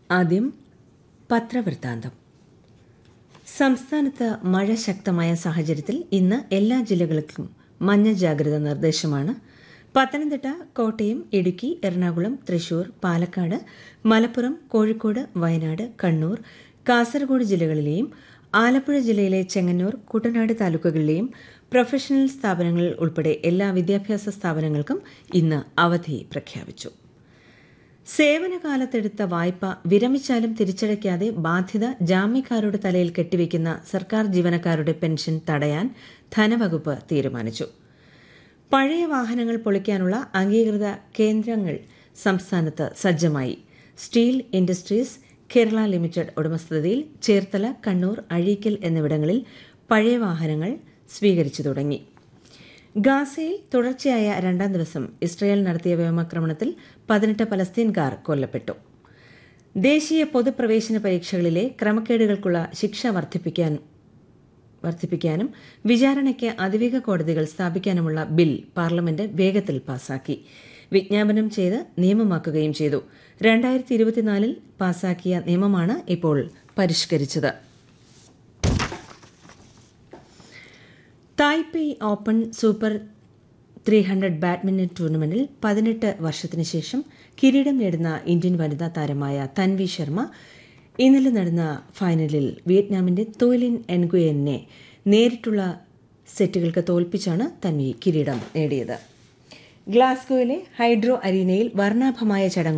ആദ്യം പത്രവൃത്താന്തം സംസ്ഥാനത്ത് മഴ ശക്തമായ സാഹചര്യത്തിൽ ഇന്ന് എല്ലാ ജില്ലകൾക്കും മഞ്ഞ ജാഗ്രത നിർദ്ദേശമാണ് പത്തനംതിട്ട കോട്ടയം ഇടുക്കി എറണാകുളം തൃശൂർ പാലക്കാട് മലപ്പുറം കോഴിക്കോട് വയനാട് കണ്ണൂർ കാസർഗോഡ് ജില്ലകളിലെയും ആലപ്പുഴ ജില്ലയിലെ ചെങ്ങന്നൂർ കുട്ടനാട് താലൂക്കുകളിലെയും പ്രൊഫഷണൽ സ്ഥാപനങ്ങൾ ഉൾപ്പെടെ എല്ലാ വിദ്യാഭ്യാസ സ്ഥാപനങ്ങൾക്കും ഇന്ന് അവധി പ്രഖ്യാപിച്ചു സേവനകാലത്തെടുത്ത വായ്പ വിരമിച്ചാലും തിരിച്ചടയ്ക്കാതെ ബാധ്യത ജാമ്യക്കാരുടെ തലയിൽ കെട്ടിവെക്കുന്ന സർക്കാർ ജീവനക്കാരുടെ പെൻഷൻ തടയാൻ ധനവകുപ്പ് തീരുമാനിച്ചു പഴയ വാഹനങ്ങൾ പൊളിക്കാനുള്ള അംഗീകൃത കേന്ദ്രങ്ങൾ സംസ്ഥാനത്ത് സജ്ജമായി സ്റ്റീൽ ഇൻഡസ്ട്രീസ് കേരള ലിമിറ്റഡ് ഉടമസ്ഥതയിൽ ചേർത്തല കണ്ണൂർ അഴീക്കൽ എന്നിവിടങ്ങളിൽ പഴയ വാഹനങ്ങൾ സ്വീകരിച്ചു തുടങ്ങി ഗാസയിൽ തുടർച്ചയായ രണ്ടാം ദിവസം ഇസ്രയേൽ നടത്തിയ വ്യോമാക്രമണത്തിൽ പതിനെട്ട് പലസ്തീൻകാർ കൊല്ലപ്പെട്ടു ദേശീയ പൊതുപ്രവേശന പരീക്ഷകളിലെ ക്രമക്കേടുകൾക്കുള്ള ശിക്ഷ വർദ്ധിപ്പിക്കാൻ വർദ്ധിപ്പിക്കാനും വിചാരണയ്ക്ക് അതിവേഗ കോടതികൾ സ്ഥാപിക്കാനുമുള്ള ബിൽ പാർലമെന്റ് വേഗത്തിൽ പാസാക്കി വിജ്ഞാപനം ചെയ്ത് നിയമമാക്കുകയും ചെയ്തു രണ്ടായിരത്തി ഇരുപത്തിനാലിൽ പാസാക്കിയ നിയമമാണ് ഇപ്പോൾ പരിഷ്കരിച്ചത് Taipei open super three hundred badminton ടൂർണമെന്റിൽ പതിനെട്ട് വർഷത്തിന് ശേഷം കിരീടം നേടുന്ന ഇന്ത്യൻ വനിതാ താരമായ തൻവി ശർമ്മ ഇന്നലെ നടന്ന ഫൈനലിൽ വിയറ്റ്നാമിന്റെ തോലിൻ എൻഗുയനെ നേരിട്ടുള്ള സെറ്റുകൾക്ക് തോൽപ്പിച്ചാണ് തൻവി കിരീടം നേടിയത് ഗ്ലാസ്ഗോയിലെ ഹൈഡ്രോ അരീനയിൽ വർണ്ണാഭമായ ചടങ്ങ്